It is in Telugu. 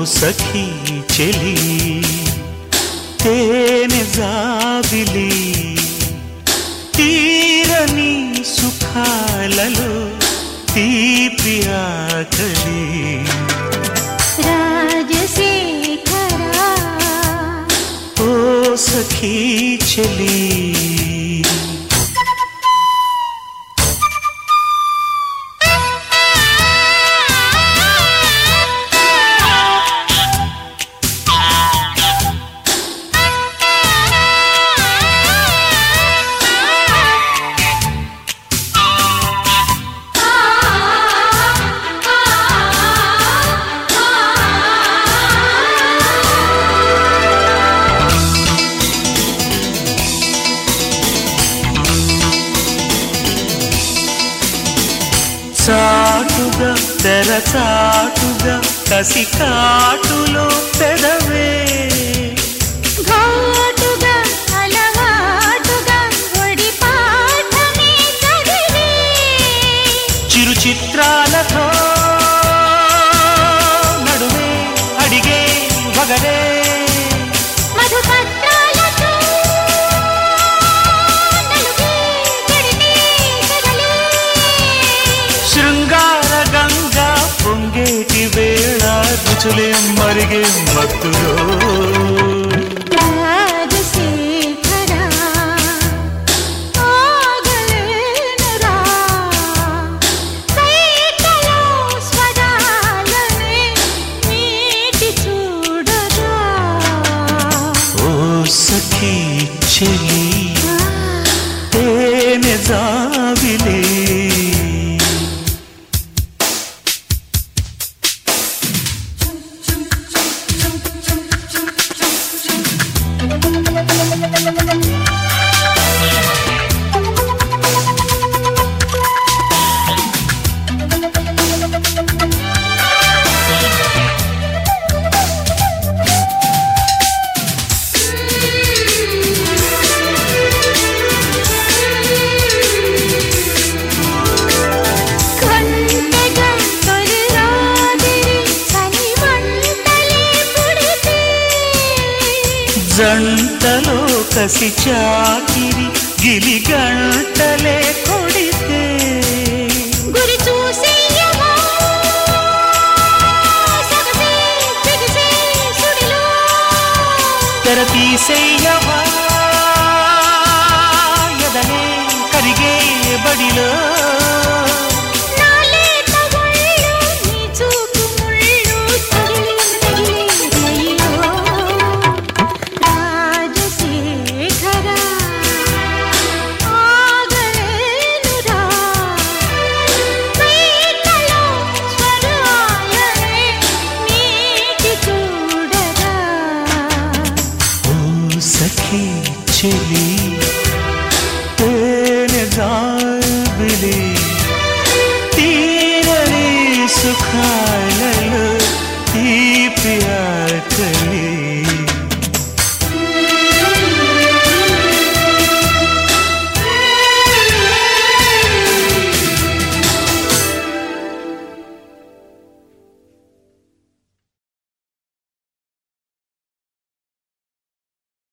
సఖీ చెలి తేనె జాబిలి తీరని సుఖాలలో తీపి ఆకలి రాజశేఖరా ఓ సఖీ చెలి చాటుగా తెరచాటుగా కసి కాటులో పెదవే ఘాటుగా అలవాటుగా ఒడి పాఠమే చదివే చిరు చిత్రాలతో నడువే అడిగే వగడే మధుపత్రాలతో నలుగే చెడితే చెదలే శృంగార గంగా పొంగేటి వేళ రుచులే మరిగే మత్తులో రాజశేఖరా ఆగలేనురా సైకలో స్వరాలనే మీటి చూడరా ఓ సఖీ చెలి తేనె జావిలే కొండగా తొలిరాదిరి చలి మంటలే పుడితే జంటలో కసి చాకిరి గిలి గంటలే కొడితే గురి చూసేయవా సగసే బిగిసే సుడిలో తెర తీసేయవా ఎదనే కరిగే బడిలో